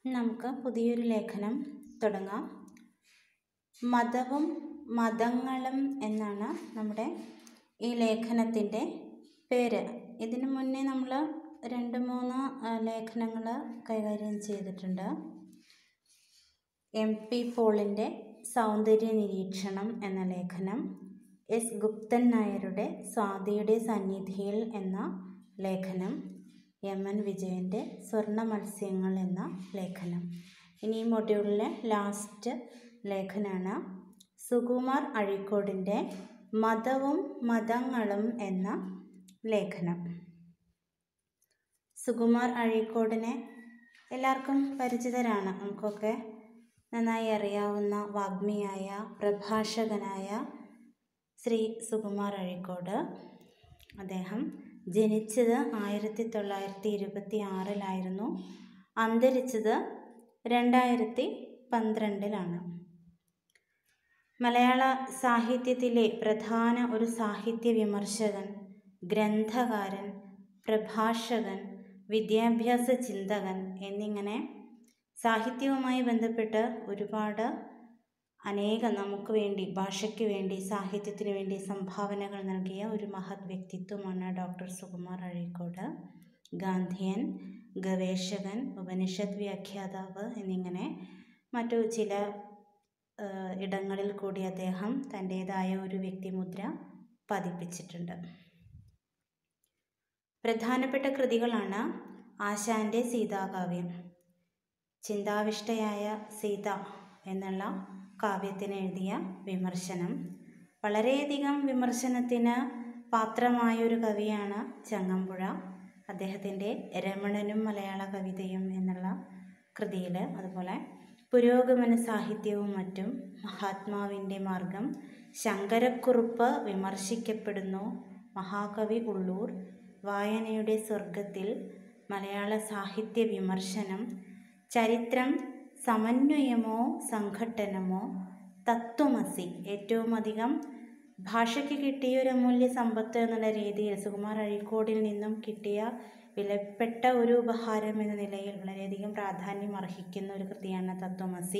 നമുക്ക് പുതിയൊരു ലേഖനം തുടങ്ങാം മതവും മതങ്ങളും എന്നാണ് നമ്മുടെ ഈ ലേഖനത്തിൻ്റെ പേര് ഇതിനു മുന്നേ നമ്മൾ രണ്ട് മൂന്ന് ലേഖനങ്ങൾ കൈകാര്യം ചെയ്തിട്ടുണ്ട് എം പി പോളിൻ്റെ സൗന്ദര്യ നിരീക്ഷണം എന്ന ലേഖനം എസ് ഗുപ്തൻ നായരുടെ സ്വാതിയുടെ സന്നിധിയിൽ എന്ന ലേഖനം എം എൻ വിജയൻ്റെ സ്വർണ്ണ മത്സ്യങ്ങൾ എന്ന ലേഖനം ഇനി ഈ മൊഡ്യൂളിലെ ലാസ്റ്റ് ലേഖനമാണ് സുകുമാർ അഴീക്കോടിൻ്റെ മതവും മതങ്ങളും എന്ന ലേഖനം സുകുമാർ അഴീക്കോടിനെ എല്ലാവർക്കും പരിചിതരാണ് നമുക്കൊക്കെ നന്നായി അറിയാവുന്ന വാഗ്മിയായ പ്രഭാഷകനായ ശ്രീ സുകുമാർ അഴീക്കോട് അദ്ദേഹം ജനിച്ചത് ആയിരത്തി തൊള്ളായിരത്തി ഇരുപത്തി ആറിലായിരുന്നു അന്തരിച്ചത് രണ്ടായിരത്തി പന്ത്രണ്ടിലാണ് മലയാള സാഹിത്യത്തിലെ പ്രധാന ഒരു സാഹിത്യ വിമർശകൻ ഗ്രന്ഥകാരൻ പ്രഭാഷകൻ വിദ്യാഭ്യാസ ചിന്തകൻ എന്നിങ്ങനെ സാഹിത്യവുമായി ബന്ധപ്പെട്ട് ഒരുപാട് അനേകം നമുക്ക് വേണ്ടി ഭാഷയ്ക്ക് വേണ്ടി സാഹിത്യത്തിന് വേണ്ടി സംഭാവനകൾ നൽകിയ ഒരു മഹത് വ്യക്തിത്വമാണ് ഡോക്ടർ സുകുമാർ അഴീക്കോട് ഗാന്ധിയൻ ഗവേഷകൻ ഉപനിഷത്ത് വ്യാഖ്യാതാവ് എന്നിങ്ങനെ മറ്റു ചില ഇടങ്ങളിൽ കൂടി അദ്ദേഹം തൻ്റേതായ ഒരു വ്യക്തിമുദ്ര പതിപ്പിച്ചിട്ടുണ്ട് പ്രധാനപ്പെട്ട കൃതികളാണ് ആശാൻ്റെ സീതാകാവ്യം ചിന്താവിഷ്ടയായ സീത എന്നുള്ള കാവ്യത്തിന് എഴുതിയ വിമർശനം വളരെയധികം വിമർശനത്തിന് പാത്രമായൊരു കവിയാണ് ചങ്ങമ്പുഴ അദ്ദേഹത്തിൻ്റെ രമണനും മലയാള കവിതയും എന്നുള്ള കൃതിയിൽ അതുപോലെ പുരോഗമന സാഹിത്യവും മറ്റും മഹാത്മാവിൻ്റെ മാർഗം ശങ്കരക്കുറുപ്പ് വിമർശിക്കപ്പെടുന്നു മഹാകവി ഉള്ളൂർ വായനയുടെ സ്വർഗത്തിൽ മലയാള സാഹിത്യ വിമർശനം ചരിത്രം സമന്വയമോ സംഘട്ടനമോ തത്വമസി ഏറ്റവും അധികം ഭാഷയ്ക്ക് കിട്ടിയ ഒരു അമൂല്യ സമ്പത്ത് എന്നുള്ള രീതിയിൽ സുകുമാർ അഴീക്കോടിൽ നിന്നും കിട്ടിയ വിലപ്പെട്ട ഒരു ഉപഹാരം എന്ന നിലയിൽ വളരെയധികം പ്രാധാന്യം അർഹിക്കുന്ന ഒരു കൃതിയാണ് തത്വമസി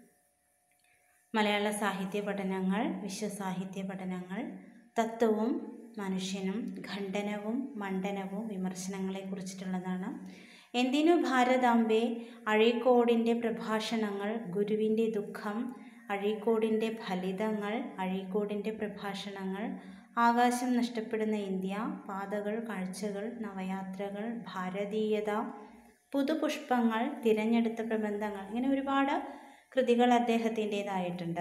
മലയാള സാഹിത്യ പഠനങ്ങൾ വിശ്വസാഹിത്യ പഠനങ്ങൾ തത്വവും മനുഷ്യനും ഖണ്ഡനവും മണ്ഡനവും വിമർശനങ്ങളെ കുറിച്ചിട്ടുള്ളതാണ് എന്തിനു ഭാരതാംബെ അഴീക്കോടിൻ്റെ പ്രഭാഷണങ്ങൾ ഗുരുവിൻ്റെ ദുഃഖം അഴീക്കോടിൻ്റെ ഫലിതങ്ങൾ അഴീക്കോടിൻ്റെ പ്രഭാഷണങ്ങൾ ആകാശം നഷ്ടപ്പെടുന്ന ഇന്ത്യ പാതകൾ കാഴ്ചകൾ നവയാത്രകൾ ഭാരതീയത പുതുപുഷ്പങ്ങൾ തിരഞ്ഞെടുത്ത പ്രബന്ധങ്ങൾ ഇങ്ങനെ ഒരുപാട് കൃതികൾ അദ്ദേഹത്തിൻ്റേതായിട്ടുണ്ട്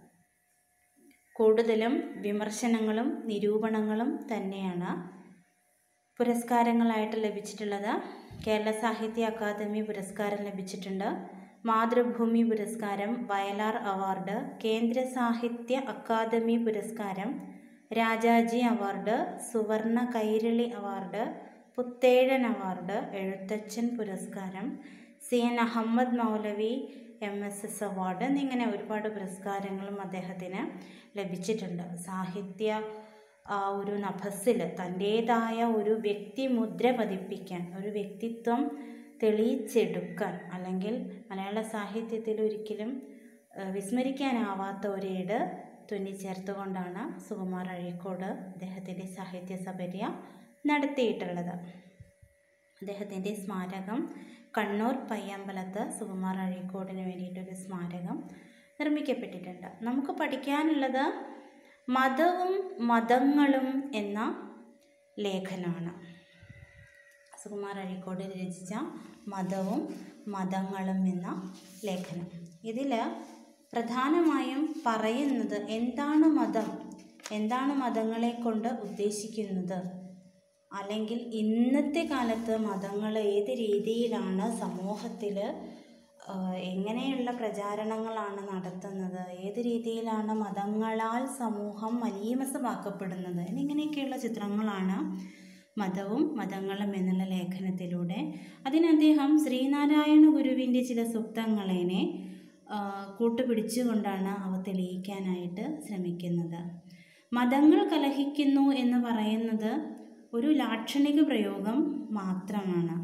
കൂടുതലും വിമർശനങ്ങളും നിരൂപണങ്ങളും തന്നെയാണ് പുരസ്കാരങ്ങളായിട്ട് ലഭിച്ചിട്ടുള്ളത് കേരള സാഹിത്യ അക്കാദമി പുരസ്കാരം ലഭിച്ചിട്ടുണ്ട് മാതൃഭൂമി പുരസ്കാരം വയലാർ അവാർഡ് കേന്ദ്ര സാഹിത്യ അക്കാദമി പുരസ്കാരം Rajaji award Suvarna Kairali award Puthezhan award Ezhuthachan പുരസ്കാരം C N Ahammed Maulavi M S S award എന്നിങ്ങനെ ഒരുപാട് പുരസ്കാരങ്ങളും അദ്ദേഹത്തിന് ലഭിച്ചിട്ടുണ്ട് സാഹിത്യ ആ ഒരു നഭസ്സിൽ തൻ്റേതായ ഒരു വ്യക്തിമുദ്ര പതിപ്പിക്കാൻ ഒരു വ്യക്തിത്വം തെളിയിച്ചെടുക്കാൻ അല്ലെങ്കിൽ മലയാള സാഹിത്യത്തിൽ ഒരിക്കലും വിസ്മരിക്കാനാവാത്ത ഒരേട് തുന്നിച്ചേർത്തുകൊണ്ടാണ് സുകുമാർ അഴീക്കോട് അദ്ദേഹത്തിൻ്റെ സാഹിത്യ സപര്യ നടത്തിയിട്ടുള്ളത് അദ്ദേഹത്തിൻ്റെ സ്മാരകം കണ്ണൂർ പയ്യമ്പലത്ത് സുകുമാർ അഴീക്കോടിന് വേണ്ടിയിട്ടൊരു സ്മാരകം നിർമ്മിക്കപ്പെട്ടിട്ടുണ്ട് നമുക്ക് പഠിക്കാനുള്ളത് മതവും മതങ്ങളും എന്ന ലേഖനമാണ് സുകുമാർ അഴീക്കോട് രചിച്ച മതവും മതങ്ങളും എന്ന ലേഖനം ഇതിൽ പ്രധാനമായും പറയുന്നത് എന്താണ് മതം എന്താണ് മതങ്ങളെ കൊണ്ട് ഉദ്ദേശിക്കുന്നത് അല്ലെങ്കിൽ ഇന്നത്തെ കാലത്ത് മതങ്ങൾ ഏത് രീതിയിലാണ് സമൂഹത്തിൽ എങ്ങനെയുള്ള പ്രചാരണങ്ങളാണ് നടത്തുന്നത് ഏത് രീതിയിലാണ് മതങ്ങളാൽ സമൂഹം മലീമസമാക്കപ്പെടുന്നത് എന്നിങ്ങനെയൊക്കെയുള്ള ചിത്രങ്ങളാണ് മതവും മതങ്ങളും എന്നുള്ള ലേഖനത്തിലൂടെ അതിന് അദ്ദേഹം ശ്രീനാരായണ ഗുരുവിൻ്റെ ചില സൂക്തങ്ങളെ കൂട്ടുപിടിച്ചുകൊണ്ടാണ് അവ തെളിയിക്കാനായിട്ട് ശ്രമിക്കുന്നത് മതങ്ങൾ കലഹിക്കുന്നു എന്ന് പറയുന്നത് ഒരു ലാക്ഷണിക പ്രയോഗം മാത്രമാണ്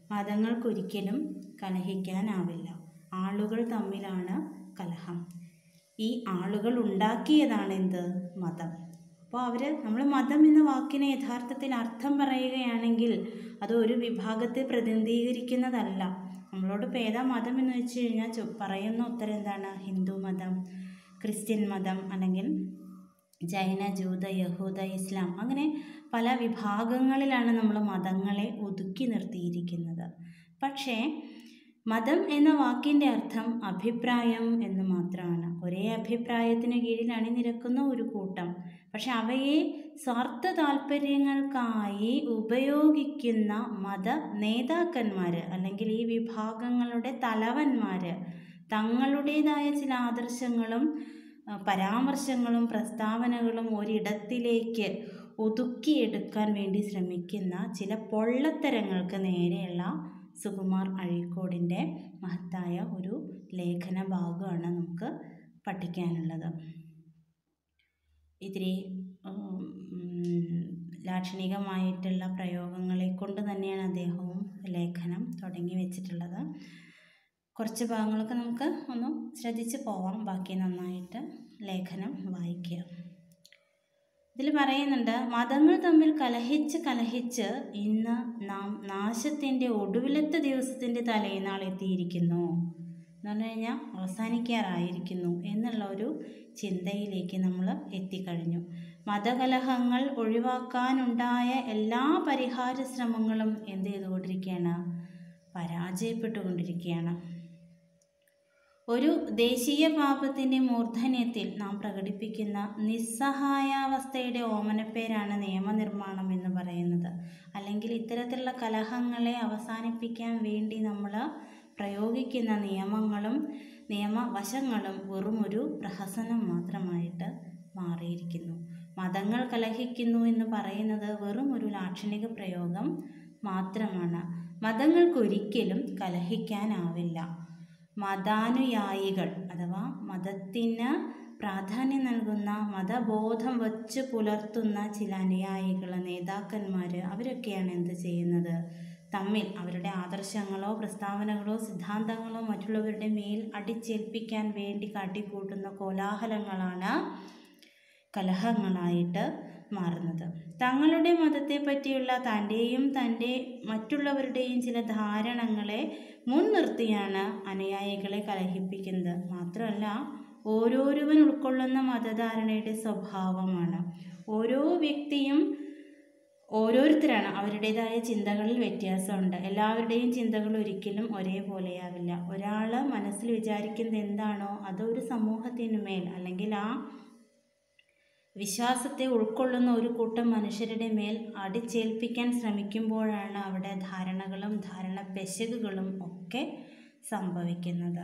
മതങ്ങൾക്കൊരിക്കലും കലഹിക്കാനാവില്ല ആളുകൾ തമ്മിലാണ് കലഹം ഈ ആളുകൾ ഉണ്ടാക്കിയതാണ് എന്ത് മതം അപ്പോൾ അവർ നമ്മൾ മതം എന്ന വാക്കിന് യഥാർത്ഥത്തിൽ അർത്ഥം പറയുകയാണെങ്കിൽ അത് ഒരു വിഭാഗത്തെ പ്രതിനിധീകരിക്കുന്നതല്ല നമ്മളോട് ഇപ്പോൾ ഏതാ മതം എന്ന് വെച്ച് കഴിഞ്ഞാൽ ചോ- പറയുന്ന ഉത്തരം എന്താണ് ഹിന്ദു മതം ക്രിസ്ത്യൻ മതം അല്ലെങ്കിൽ ജൈന ജൂത യഹൂദ ഇസ്ലാം അങ്ങനെ പല വിഭാഗങ്ങളിലാണ് നമ്മൾ മതങ്ങളെ ഒതുക്കി നിർത്തിയിരിക്കുന്നത് പക്ഷേ മതം എന്ന വാക്കിൻ്റെ അർത്ഥം അഭിപ്രായം എന്ന് മാത്രമാണ് ഒരേ അഭിപ്രായത്തിന് കീഴിൽ അണിനിരക്കുന്ന ഒരു കൂട്ടം പക്ഷെ അവയെ സ്വാർത്ഥ താല്പര്യങ്ങൾക്കായി ഉപയോഗിക്കുന്ന മത നേതാക്കന്മാർ അല്ലെങ്കിൽ ഈ വിഭാഗങ്ങളുടെ തലവന്മാർ തങ്ങളുടേതായ ചില ആദർശങ്ങളും ആ, പരാമർശങ്ങളും പ്രസ്താവനകളും ഒരിടത്തിലേക്ക് ഒതുക്കിയെടുക്കാൻ വേണ്ടി ശ്രമിക്കുന്ന ചില പൊള്ളത്തരങ്ങൾക്ക് നേരെയുള്ള സുകുമാർ അഴീക്കോടിൻ്റെ മഹത്തായ ഒരു ലേഖന ഭാഗമാണ് നമുക്ക് പഠിക്കാനുള്ളത് ഇത്തിരി ഉം, ലാക്ഷണികമായിട്ടുള്ള പ്രയോഗങ്ങളെ കൊണ്ട് തന്നെയാണ് അദ്ദേഹവും ലേഖനം തുടങ്ങി വെച്ചിട്ടുള്ളത് കുറച്ച് ഭാഗങ്ങളൊക്കെ നമുക്ക് ഒന്ന് ശ്രദ്ധിച്ച് പോവാം ബാക്കി നന്നായിട്ട് ലേഖനം വായിക്കുക ഇതിൽ പറയുന്നുണ്ട് മതങ്ങൾ തമ്മിൽ കലഹിച്ച് കലഹിച്ച് ഇന്ന് നാം നാശത്തിൻ്റെ ഒടുവിലത്തെ ദിവസത്തിൻ്റെ തലേനാൾ എത്തിയിരിക്കുന്നു എന്ന് പറഞ്ഞു കഴിഞ്ഞാൽ അവസാനിക്കാറായിരിക്കുന്നു എന്നുള്ള ഒരു ചിന്തയിലേക്ക് നമ്മൾ എത്തിക്കഴിഞ്ഞു മതകലഹങ്ങൾ ഒഴിവാക്കാനുണ്ടായ എല്ലാ പരിഹാര ശ്രമങ്ങളും എന്ത് ചെയ്തുകൊണ്ടിരിക്കുകയാണ് പരാജയപ്പെട്ടുകൊണ്ടിരിക്കുകയാണ് ഒരു ദേശീയ പാപത്തിൻ്റെ മൂർധന്യത്തിൽ നാം പ്രകടിപ്പിക്കുന്ന നിസ്സഹായാവസ്ഥയുടെ ഓമനപ്പേരാണ് നിയമനിർമ്മാണം എന്ന് പറയുന്നത് അല്ലെങ്കിൽ ഇത്തരത്തിലുള്ള കലഹങ്ങളെ അവസാനിപ്പിക്കാൻ വേണ്ടി നമ്മൾ പ്രയോഗിക്കുന്ന നിയമങ്ങളും നിയമവശങ്ങളും വെറും ഒരു പ്രഹസനം മാത്രമായിട്ട് മാറിയിരിക്കുന്നു മതങ്ങൾ കലഹിക്കുന്നു എന്ന് പറയുന്നത് വെറും ഒരു ലാക്ഷണിക പ്രയോഗം മാത്രമാണ് മതങ്ങൾക്കൊരിക്കലും കലഹിക്കാനാവില്ല മതാനുയായികൾ അഥവാ മതത്തിന് പ്രാധാന്യം നൽകുന്ന മതബോധം വച്ച് പുലർത്തുന്ന ചില അനുയായികൾ നേതാക്കന്മാർ അവരൊക്കെയാണ് എന്ത് ചെയ്യുന്നത് തമ്മിൽ അവരുടെ ആദർശങ്ങളോ പ്രസ്താവനകളോ സിദ്ധാന്തങ്ങളോ മറ്റുള്ളവരുടെ മേൽ അടിച്ചേൽപ്പിക്കാൻ വേണ്ടി കാട്ടിക്കൂട്ടുന്ന കോലാഹലങ്ങളാണ് കലഹങ്ങളായിട്ട് മാറുന്നത് തങ്ങളുടെ മതത്തെ പറ്റിയുള്ള തൻ്റെയും തൻ്റെ മറ്റുള്ളവരുടെയും ചില ധാരണകളെ മുൻനിർത്തിയാണ് അനുയായികളെ കലഹിപ്പിക്കുന്നത് മാത്രമല്ല ഓരോരുവൻ ഉൾക്കൊള്ളുന്ന മതധാരണയുടെ സ്വഭാവമാണ് ഓരോ വ്യക്തിയും ഓരോരുത്തരാണ് അവരുടേതായ ചിന്തകളിൽ വ്യത്യാസമുണ്ട് എല്ലാവരുടെയും ചിന്തകൾ ഒരിക്കലും ഒരേപോലെയാവില്ല ഒരാൾ മനസ്സിൽ വിചാരിക്കുന്നത് എന്താണോ അത് ഒരു സമൂഹത്തിന് മേൽ അല്ലെങ്കിൽ ആ വിശ്വാസത്തെ ഉൾക്കൊള്ളുന്ന ഒരു കൂട്ടം മനുഷ്യരുടെ മേൽ അടിച്ചേൽപ്പിക്കാൻ ശ്രമിക്കുമ്പോഴാണ് അവിടെ ധാരണകളും ധാരണ പെശകുകളും ഒക്കെ സംഭവിക്കുന്നത്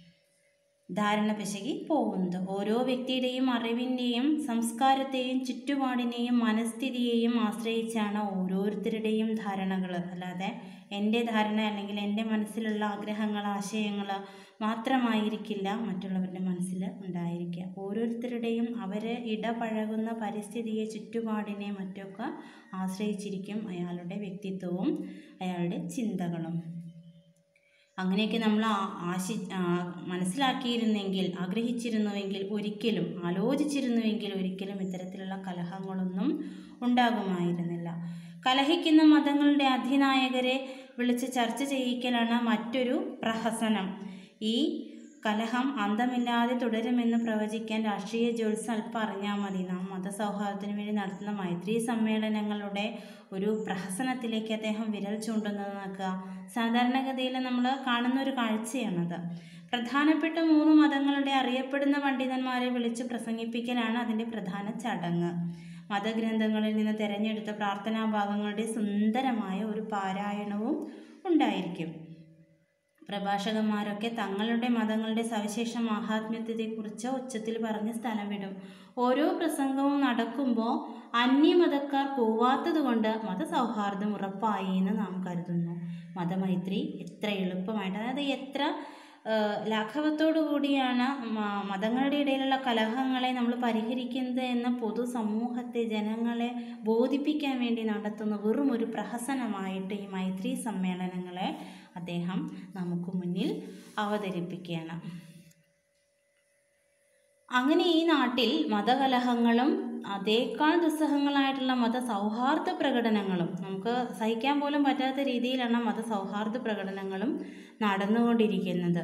ധാരണ പിശകി പോകുന്നത് ഓരോ വ്യക്തിയുടെയും അറിവിൻ്റെയും സംസ്കാരത്തെയും ചുറ്റുപാടിനെയും മനസ്ഥിതിയെയും ആശ്രയിച്ചാണ് ഓരോരുത്തരുടെയും ധാരണകൾ അല്ലാതെ എൻ്റെ ധാരണ അല്ലെങ്കിൽ എൻ്റെ മനസ്സിലുള്ള ആഗ്രഹങ്ങൾ ആശയങ്ങൾ മാത്രമായിരിക്കില്ല മറ്റുള്ളവരുടെ മനസ്സിൽ ഉണ്ടായിരിക്കുക ഓരോരുത്തരുടെയും അവർ ഇടപഴകുന്ന പരിസ്ഥിതിയെ ചുറ്റുപാടിനെ മറ്റൊക്കെ ആശ്രയിച്ചിരിക്കും അയാളുടെ വ്യക്തിത്വവും അയാളുടെ ചിന്തകളും അങ്ങനെയൊക്കെ നമ്മൾ ആ- ആശി ആ, മനസ്സിലാക്കിയിരുന്നെങ്കിൽ ആഗ്രഹിച്ചിരുന്നുവെങ്കിൽ ഒരിക്കലും ആലോചിച്ചിരുന്നുവെങ്കിൽ ഒരിക്കലും ഇത്തരത്തിലുള്ള കലഹങ്ങളൊന്നും ഉണ്ടാകുമായിരുന്നില്ല കലഹിക്കുന്ന മതങ്ങളുടെ അധിനായകരെ വിളിച്ച് ചർച്ച ചെയ്യിക്കലാണ് മറ്റൊരു പ്രഹസനം ഈ കലഹം അന്തമില്ലാതെ തുടരുമെന്ന് പ്രവചിക്കാൻ രാഷ്ട്രീയ ജ്യോത്സ്യം അല്പം അറിഞ്ഞാൽ മതി നാം മതസൗഹാർദ്ദത്തിന് വേണ്ടി നടത്തുന്ന മൈത്രി സമ്മേളനങ്ങളുടെ ഒരു പ്രഹസനത്തിലേക്ക് അദ്ദേഹം വിരൽ ചൂണ്ടുന്നത് നോക്കുക സാധാരണഗതിയിൽ നമ്മൾ കാണുന്ന ഒരു കാഴ്ചയാണത് പ്രധാനപ്പെട്ട മൂന്ന് മതങ്ങളുടെ അറിയപ്പെടുന്ന പണ്ഡിതന്മാരെ വിളിച്ച് പ്രസംഗിപ്പിക്കലാണ് അതിൻ്റെ പ്രധാന ചടങ്ങ് മതഗ്രന്ഥങ്ങളിൽ നിന്ന് തിരഞ്ഞെടുത്ത പ്രാർത്ഥനാ ഭാഗങ്ങളുടെ സുന്ദരമായ ഒരു പാരായണവും ഉണ്ടായിരിക്കും പ്രഭാഷകന്മാരൊക്കെ തങ്ങളുടെ മതങ്ങളുടെ സവിശേഷ മഹാത്മ്യത്തെക്കുറിച്ച് ഉച്ചത്തിൽ പറഞ്ഞ് സ്ഥലം വിടും ഓരോ പ്രസംഗവും നടക്കുമ്പോൾ അന്യമതക്കാർ പോവാത്തത് കൊണ്ട് മതസൗഹാർദ്ദം ഉറപ്പായി എന്ന് നാം കരുതുന്നു മതമൈത്രി എത്ര എളുപ്പമായിട്ട് അതായത് എത്ര ഏഹ്, ലാഘവത്തോടു കൂടിയാണ് മ- മതങ്ങളുടെ ഇടയിലുള്ള കലഹങ്ങളെ നമ്മൾ പരിഹരിക്കുന്നത് എന്ന പൊതുസമൂഹത്തെ ജനങ്ങളെ ബോധിപ്പിക്കാൻ വേണ്ടി നടത്തുന്ന വെറും ഒരു പ്രഹസനമായിട്ട് ഈ മൈത്രി സമ്മേളനങ്ങളെ അദ്ദേഹം നമുക്ക് മുന്നിൽ അവതരിപ്പിക്കുകയാണ് അങ്ങനെ ഈ നാട്ടിൽ മതകലഹങ്ങളും അതേക്കാൾ ദുസ്സഹങ്ങളായിട്ടുള്ള മതസൗഹാർദ്ദ പ്രകടനങ്ങളും നമുക്ക് സഹിക്കാൻ പോലും പറ്റാത്ത രീതിയിലാണ് മതസൗഹാർദ്ദ പ്രകടനങ്ങളും നടന്നുകൊണ്ടിരിക്കുന്നത്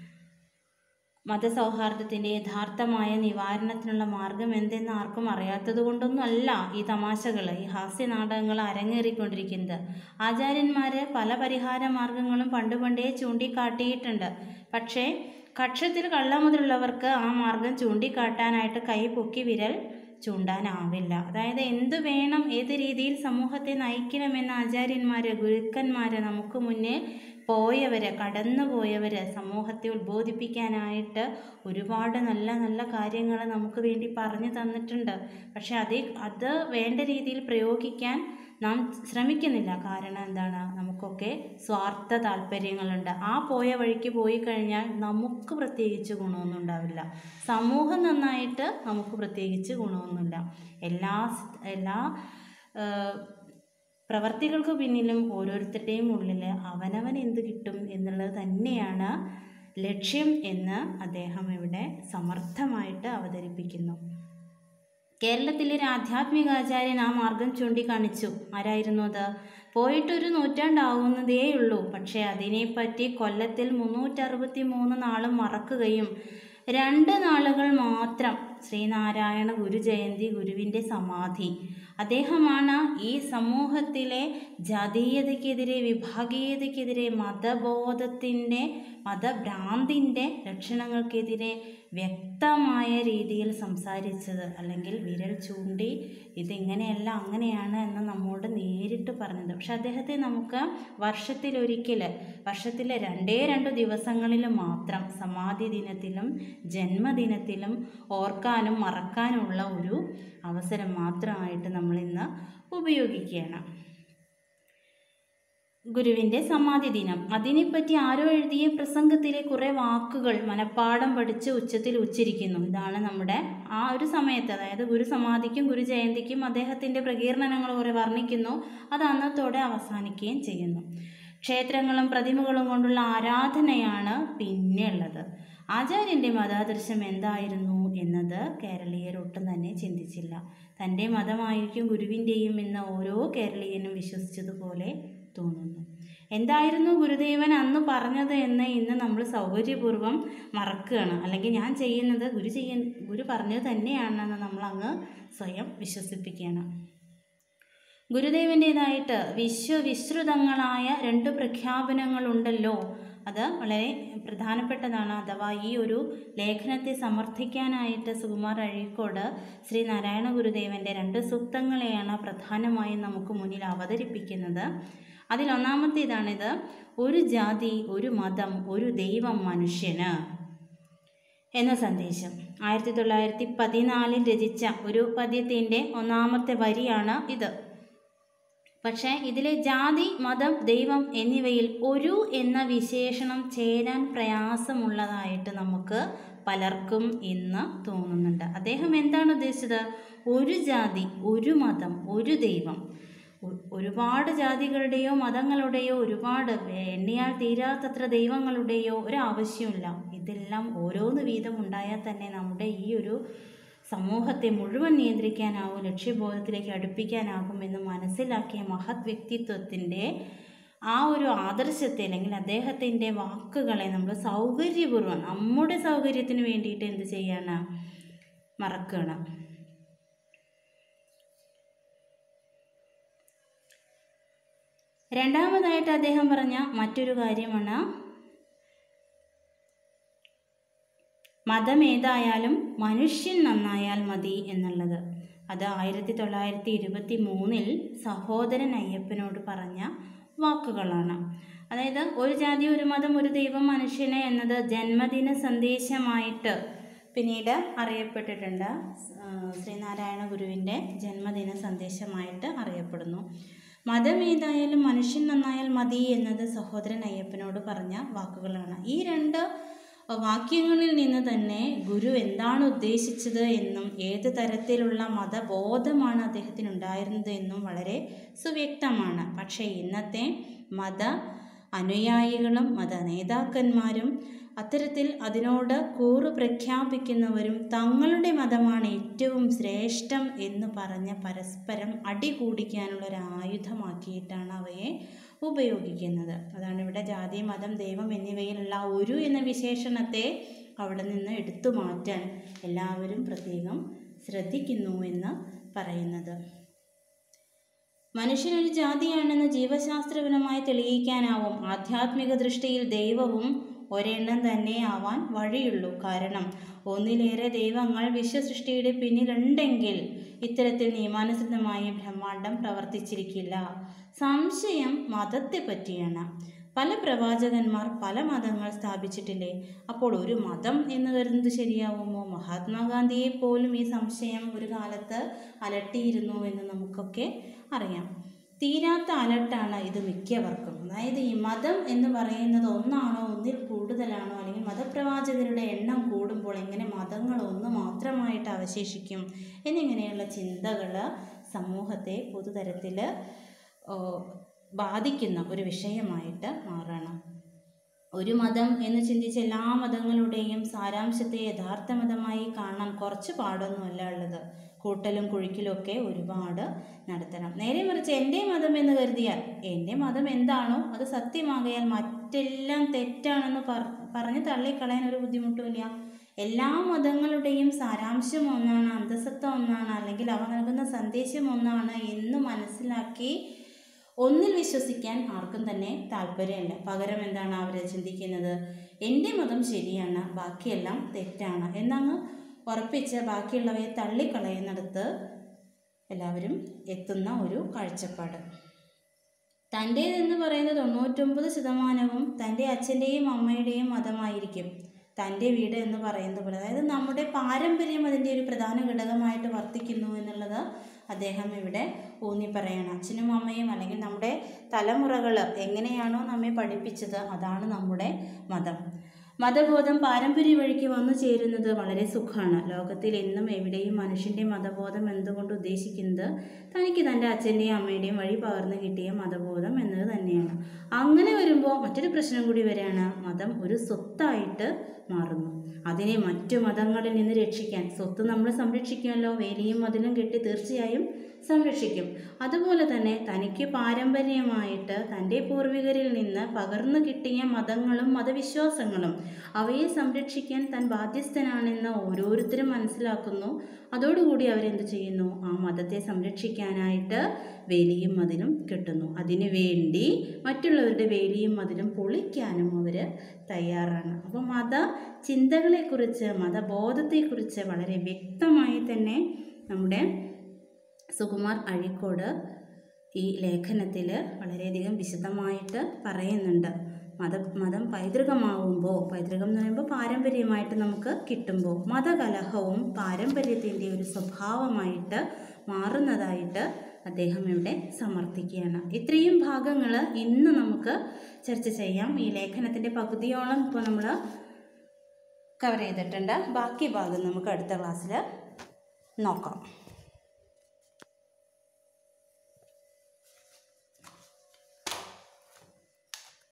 മതസൗഹാർദ്ദത്തിൻ്റെ യഥാർത്ഥമായ നിവാരണത്തിനുള്ള മാർഗം എന്തെന്ന് ആർക്കും അറിയാത്തത് കൊണ്ടൊന്നും അല്ല ഈ തമാശകൾ ഈ ഹാസ്യ നാടകങ്ങൾ അരങ്ങേറിക്കൊണ്ടിരിക്കുന്നത് ആചാര്യന്മാർ പല പരിഹാര മാർഗങ്ങളും പണ്ട് പണ്ടേ ചൂണ്ടിക്കാട്ടിയിട്ടുണ്ട് പക്ഷേ കക്ഷത്തിൽ കള്ളമുതലുള്ളവർക്ക് ആ മാർഗം ചൂണ്ടിക്കാട്ടാനായിട്ട് കൈ പൊക്കി വിരൽ ചൂണ്ടാനാവില്ല അതായത് എന്ത് വേണം ഏത് രീതിയിൽ സമൂഹത്തെ നയിക്കണമെന്ന് ആചാര്യന്മാർ ഗുരുക്കന്മാർ നമുക്ക് മുന്നേ പോയവർ കടന്നു പോയവർ സമൂഹത്തെ ഉദ്ബോധിപ്പിക്കാനായിട്ട് ഒരുപാട് നല്ല നല്ല കാര്യങ്ങൾ നമുക്ക് വേണ്ടി പറഞ്ഞു തന്നിട്ടുണ്ട് പക്ഷെ അതേ അത് വേണ്ട രീതിയിൽ പ്രയോഗിക്കാൻ നാം ശ്രമിക്കുന്നില്ല കാരണം എന്താണ് നമുക്കൊക്കെ സ്വാർത്ഥ താല്പര്യങ്ങളുണ്ട് ആ പോയ വഴിക്ക് പോയി കഴിഞ്ഞാൽ നമുക്ക് പ്രത്യേകിച്ച് ഗുണമൊന്നും ഉണ്ടാവില്ല സമൂഹം നന്നായിട്ട് നമുക്ക് പ്രത്യേകിച്ച് ഗുണമൊന്നുമില്ല എല്ലാ സ്- എല്ലാ ഏഹ്, പ്രവർത്തികൾക്ക് പിന്നിലും ഓരോരുത്തരുടെയും ഉള്ളിൽ അവനവൻ എന്ത് കിട്ടും എന്നുള്ളത് തന്നെയാണ് ലക്ഷ്യം എന്ന് അദ്ദേഹം ഇവിടെ സമർത്ഥമായിട്ട് അവതരിപ്പിക്കുന്നു കേരളത്തിലെ ഒരു ആധ്യാത്മികാചാര്യൻ ആ മാർഗം ചൂണ്ടിക്കാണിച്ചു ആരായിരുന്നു അത് പോയിട്ടൊരു നൂറ്റാണ്ടാവുന്നതേയുള്ളൂ പക്ഷേ അതിനെപ്പറ്റി കൊല്ലത്തിൽ മുന്നൂറ്ററുപത്തി മൂന്ന് നാളും മറക്കുകയും രണ്ട് നാളുകൾ മാത്രം ശ്രീനാരായണ ഗുരു ജയന്തി ഗുരുവിൻ്റെ സമാധി അദ്ദേഹമാണ് ഈ സമൂഹത്തിലെ ജാതീയതയ്ക്കെതിരെ വിഭാഗീയതയ്ക്കെതിരെ മതബോധത്തിൻ്റെ മതഭ്രാന്തിൻ്റെ ലക്ഷണങ്ങൾക്കെതിരെ വ്യക്തമായ രീതിയിൽ സംസാരിച്ചത് അല്ലെങ്കിൽ വിരൽ ചൂണ്ടി ഇതിങ്ങനെയല്ല അങ്ങനെയാണ് എന്ന് നമ്മോട് നേരിട്ട് പറഞ്ഞത് പക്ഷെ അദ്ദേഹത്തെ നമുക്ക് വർഷത്തിലൊരിക്കൽ വർഷത്തിലെ രണ്ടേ രണ്ട് ദിവസങ്ങളിൽ മാത്രം സമാധി ദിനത്തിലും ജന്മദിനത്തിലും ഓർക്കാനും മറക്കാനുമുള്ള ഒരു അവസരം മാത്രമായിട്ട് നമ്മളിന്ന് ഉപയോഗിക്കുകയാണ് ഗുരുവിൻ്റെ സമാധി ദിനം അതിനെപ്പറ്റി ആരോ എഴുതിയ പ്രസംഗത്തിലെ കുറേ വാക്കുകൾ മനഃപ്പാടം പഠിച്ച് ഉച്ചത്തിൽ ഉച്ചരിക്കുന്നു ഇതാണ് നമ്മുടെ ആ ഒരു സമയത്ത് അതായത് ഗുരു സമാധിക്കും ഗുരു ജയന്തിക്കും അദ്ദേഹത്തിൻ്റെ പ്രകീർണനങ്ങൾ കുറെ വർണ്ണിക്കുന്നു അത് അന്നത്തോടെ അവസാനിക്കുകയും ചെയ്യുന്നു ക്ഷേത്രങ്ങളും പ്രതിമകളും കൊണ്ടുള്ള ആരാധനയാണ് പിന്നെ ഉള്ളത് ആചാര്യൻ്റെ മതാദർശം എന്തായിരുന്നു എന്നത് കേരളീയർ ഒട്ടും തന്നെ ചിന്തിച്ചില്ല തൻ്റെ മതമായിരിക്കും ഗുരുവിൻ്റെയും എന്ന് ഓരോ കേരളീയനും വിശ്വസിച്ചതുപോലെ തോന്നുന്നു എന്തായിരുന്നു ഗുരുദേവൻ അന്ന് പറഞ്ഞത് എന്ന് ഇന്ന് നമ്മൾ സൗകര്യപൂർവ്വം മറക്കുകയാണ് അല്ലെങ്കിൽ ഞാൻ ചെയ്യുന്നത് ഗുരു ചെയ്യ ഗുരു പറഞ്ഞത് തന്നെയാണെന്ന് നമ്മൾ അങ്ങ് സ്വയം വിശ്വസിപ്പിക്കുകയാണ് ഗുരുദേവൻ്റേതായിട്ട് വിശ്വവിശ്രുതങ്ങളായ രണ്ട് പ്രഖ്യാപനങ്ങളുണ്ടല്ലോ അത് വളരെ പ്രധാനപ്പെട്ടതാണ് അഥവാ ഈ ഒരു ലേഖനത്തെ സമർത്ഥിക്കാനായിട്ട് സുകുമാർ അഴീക്കോട് ശ്രീ നാരായണ ഗുരുദേവൻ്റെ രണ്ട് സൂക്തങ്ങളെയാണ് പ്രധാനമായും നമുക്ക് മുന്നിൽ അവതരിപ്പിക്കുന്നത് അതിലൊന്നാമത്തേതാണിത് ഒരു ജാതി ഒരു മതം ഒരു ദൈവം മനുഷ്യന് എന്ന സന്ദേശം ആയിരത്തി തൊള്ളായിരത്തി പതിനാലിൽ രചിച്ച ഒരു പദ്യത്തിൻ്റെ ഒന്നാമത്തെ വരിയാണ് ഇത് പക്ഷേ ഇതിലെ ജാതി മതം ദൈവം എന്നിവയിൽ ഒരു എന്ന വിശേഷണം ചേരാൻ പ്രയാസമുള്ളതായിട്ട് നമുക്ക് പലർക്കും ഇന്ന് തോന്നുന്നുണ്ട് അദ്ദേഹം എന്താണ് ഉദ്ദേശിച്ചത് ഒരു ജാതി ഒരു മതം ഒരു ദൈവം ഒ- ഒരുപാട് ജാതികളുടെയോ മതങ്ങളുടെയോ ഒരുപാട് എണ്ണിയാൽ തീരാത്തത്ര ദൈവങ്ങളുടെയോ ഒരാവശ്യമില്ല ഇതെല്ലാം ഓരോന്ന് വീതം ഉണ്ടായാൽ തന്നെ നമ്മുടെ ഈ ഒരു സമൂഹത്തെ മുഴുവൻ നിയന്ത്രിക്കാനാവും ലക്ഷ്യബോധത്തിലേക്ക് അടുപ്പിക്കാനാകും എന്ന് മനസ്സിലാക്കിയ മഹത് വ്യക്തിത്വത്തിൻ്റെ ആ ഒരു ആദർശത്തെ അല്ലെങ്കിൽ അദ്ദേഹത്തിൻ്റെ വാക്കുകളെ നമ്മൾ സൗകര്യപൂർവ്വം നമ്മുടെ സൗകര്യത്തിന് വേണ്ടിയിട്ട് എന്ത് ചെയ്യാണ് മറക്കണം രണ്ടാമതായിട്ട് അദ്ദേഹം പറഞ്ഞ മറ്റൊരു കാര്യമാണ് മതം ഏതായാലും മനുഷ്യൻ നന്നായാൽ മതി എന്നുള്ളത് അത് ആയിരത്തി തൊള്ളായിരത്തി ഇരുപത്തി മൂന്നിൽ സഹോദരൻ അയ്യപ്പനോട് പറഞ്ഞ വാക്കുകളാണ് അതായത് ഒരു ജാതി ഒരു മതം ഒരു ദൈവം മനുഷ്യനെ എന്നത് ജന്മദിന സന്ദേശമായിട്ട് പിന്നീട് അറിയപ്പെട്ടിട്ടുണ്ട് ആ, ശ്രീനാരായണ ഗുരുവിൻ്റെ ജന്മദിന സന്ദേശമായിട്ട് അറിയപ്പെടുന്നു മതം ഏതായാലും മനുഷ്യൻ നന്നായാൽ മതി എന്നത് സഹോദരൻ അയ്യപ്പനോട് പറഞ്ഞ വാക്കുകളാണ് ഈ രണ്ട് വാക്യങ്ങളിൽ നിന്ന് തന്നെ ഗുരു എന്താണ് ഉദ്ദേശിച്ചത് എന്നും ഏത് തരത്തിലുള്ള മതബോധമാണ് അദ്ദേഹത്തിന് ഉണ്ടായിരുന്നത് എന്നും വളരെ സുവ്യക്തമാണ് പക്ഷേ ഇന്നത്തെ മത അനുയായികളും മത നേതാക്കന്മാരും അത്തരത്തിൽ അതിനോട് കൂറ് പ്രഖ്യാപിക്കുന്നവരും തങ്ങളുടെ മതമാണ് ഏറ്റവും ശ്രേഷ്ഠം എന്ന് പറഞ്ഞ് പരസ്പരം അടികൂടിക്കാനുള്ള ഒരു ആയുധമാക്കിയിട്ടാണ് അവയെ ഉപയോഗിക്കുന്നത് അതാണ് ഇവിടെ ജാതി മതം ദൈവം എന്നിവയിലുള്ള ഒരു എന്ന വിശേഷണത്തെ അവിടെ നിന്ന് എടുത്തു മാറ്റാൻ എല്ലാവരും പ്രത്യേകം ശ്രദ്ധിക്കുന്നു എന്ന് പറയുന്നത് മനുഷ്യനൊരു ജാതിയാണെന്ന് ജീവശാസ്ത്രപരമായി തെളിയിക്കാനാവും ആധ്യാത്മിക ദൃഷ്ടിയിൽ ദൈവവും ഒരെണ്ണം തന്നെ ആവാൻ വഴിയുള്ളൂ കാരണം ഒന്നിലേറെ ദൈവങ്ങൾ വിശ്വസൃഷ്ടിയുടെ പിന്നിലുണ്ടെങ്കിൽ ഇത്തരത്തിൽ നിയമാനുസൃതമായി ബ്രഹ്മാണ്ടം പ്രവർത്തിച്ചിരിക്കില്ല സംശയം മതത്തെ പറ്റിയാണ് പല പ്രവാചകന്മാർ പല മതങ്ങൾ സ്ഥാപിച്ചിട്ടില്ലേ അപ്പോൾ ഒരു മതം എന്ന് കരുതുന്നത് ശരിയാവുമോ മഹാത്മാഗാന്ധിയെ പോലും ഈ സംശയം ഒരു കാലത്ത് അലട്ടിയിരുന്നു എന്ന് നമുക്കൊക്കെ അറിയാം തീരാത്ത അലട്ടാണ് ഇത് മിക്കവർക്കും അതായത് ഈ മതം എന്ന് പറയുന്നത് ഒന്നാണോ ഒന്നിൽ കൂടുതലാണോ അല്ലെങ്കിൽ മതപ്രവാചകരുടെ എണ്ണം കൂടുമ്പോൾ എങ്ങനെ മതങ്ങൾ ഒന്ന് മാത്രമായിട്ട് അവശേഷിക്കും എന്നിങ്ങനെയുള്ള ചിന്തകൾ സമൂഹത്തെ പൊതുതരത്തിൽ ബാധിക്കുന്ന ഒരു വിഷയമായിട്ട് മാറണം ഒരു മതം എന്ന് ചിന്തിച്ച് എല്ലാ മതങ്ങളുടെയും സാരാംശത്തെ യഥാർത്ഥ മതമായി കാണാൻ കുറച്ച് പാടൊന്നുമല്ല ഉള്ളത് കൂട്ടലും കുഴിക്കലും ഒക്കെ ഒരുപാട് നടത്തണം നേരെ മറിച്ച് എൻ്റെ മതം എന്ന് കരുതിയാൽ എൻ്റെ മതം എന്താണോ അത് സത്യമാകയാൽ മറ്റെല്ലാം തെറ്റാണെന്ന് പറ പറഞ്ഞ് തള്ളിക്കളയാൻ ഒരു ബുദ്ധിമുട്ടുമില്ല എല്ലാ മതങ്ങളുടെയും സാരാംശം ഒന്നാണ് അന്തസത്ത ഒന്നാണ് അല്ലെങ്കിൽ അവ നൽകുന്ന സന്ദേശം ഒന്നാണ് എന്ന് മനസ്സിലാക്കി ഒന്നിൽ വിശ്വസിക്കാൻ ആർക്കും തന്നെ താല്പര്യമില്ല പകരം എന്താണ് അവർ ചിന്തിക്കുന്നത് എൻ്റെ മതം ശരിയാണ് ബാക്കിയെല്ലാം തെറ്റാണ് എന്നങ്ങ് ഉറപ്പിച്ച് ബാക്കിയുള്ളവയെ തള്ളിക്കളയുന്നിടത്ത് എല്ലാവരും എത്തുന്ന ഒരു കാഴ്ചപ്പാട് തൻ്റേതെന്ന് പറയുന്ന തൊണ്ണൂറ്റൊമ്പത് ശതമാനവും തൻ്റെ അച്ഛൻ്റെയും അമ്മയുടെയും മതമായിരിക്കും തൻ്റെ വീട് എന്ന് പറയുന്നത് പോലെ അതായത് നമ്മുടെ പാരമ്പര്യം അതിൻ്റെ ഒരു പ്രധാന ഘടകമായിട്ട് വർത്തിക്കുന്നു എന്നുള്ളത് അദ്ദേഹം ഇവിടെ ഊന്നി പറയണം അച്ഛനും അമ്മയും അല്ലെങ്കിൽ നമ്മുടെ തലമുറകൾ എങ്ങനെയാണോ നമ്മെ പഠിപ്പിച്ചത് അതാണ് നമ്മുടെ മതം മതബോധം പാരമ്പര്യ വഴിക്ക് വന്നു ചേരുന്നത് വളരെ സുഖമാണ് ലോകത്തിൽ എന്നും എവിടെയും മനുഷ്യൻ്റെ മതബോധം എന്തുകൊണ്ട് ഉദ്ദേശിക്കുന്നത് തനിക്ക് തൻ്റെ അച്ഛൻ്റെയും അമ്മയുടെയും വഴി പകർന്നു കിട്ടിയ മതബോധം എന്നത് തന്നെയാണ് അങ്ങനെ വരുമ്പോൾ മറ്റൊരു പ്രശ്നം കൂടി വരികയാണ് മതം ഒരു സ്വത്തായിട്ട് മാറുന്നു അതിനെ മറ്റു മതങ്ങളിൽ നിന്ന് രക്ഷിക്കാൻ സ്വത്ത് നമ്മൾ സംരക്ഷിക്കുമല്ലോ വേലിയും മതിലും കെട്ടി തീർച്ചയായും സംരക്ഷിക്കും അതുപോലെ തന്നെ തനിക്ക് പാരമ്പര്യമായിട്ട് തൻ്റെ പൂർവികരിൽ നിന്ന് പകർന്നു കിട്ടിയ മതങ്ങളും മതവിശ്വാസങ്ങളും അവയെ സംരക്ഷിക്കാൻ താൻ ബാധ്യസ്ഥനാണെന്ന് ഓരോരുത്തരും മനസ്സിലാക്കുന്നു അതോടുകൂടി അവരെന്ത് ചെയ്യുന്നു ആ മതത്തെ സംരക്ഷിക്കാനായിട്ട് വേലിയും മതിലും കെട്ടുന്നു അതിനു വേണ്ടി മറ്റുള്ളവരുടെ വേലിയും മതിലും പൊളിക്കാനും അവർ തയ്യാറാണ് അപ്പോൾ മത ചിന്തകളെക്കുറിച്ച് മതബോധത്തെക്കുറിച്ച് വളരെ വ്യക്തമായി തന്നെ നമ്മുടെ സുകുമാർ അഴീക്കോട് ഈ ലേഖനത്തിൽ വളരെയധികം വിശദമായിട്ട് പറയുന്നുണ്ട് മത മതം പൈതൃകമാവുമ്പോൾ പൈതൃകം എന്ന് പറയുമ്പോൾ പാരമ്പര്യമായിട്ട് നമുക്ക് കിട്ടുമ്പോൾ മതകലഹവും പാരമ്പര്യത്തിൻ്റെ ഒരു സ്വഭാവമായിട്ട് മാറുന്നതായിട്ട് അദ്ദേഹം ഇവിടെ സമർത്ഥിക്കുകയാണ് ഇത്രയും ഭാഗങ്ങൾ ഇന്ന് നമുക്ക് ചർച്ച ചെയ്യാം ഈ ലേഖനത്തിൻ്റെ പകുതിയോളം ഇപ്പോൾ നമ്മൾ കവർ ചെയ്തിട്ടുണ്ട് ബാക്കി ഭാഗം നമുക്ക് അടുത്ത ക്ലാസ്സിൽ നോക്കാം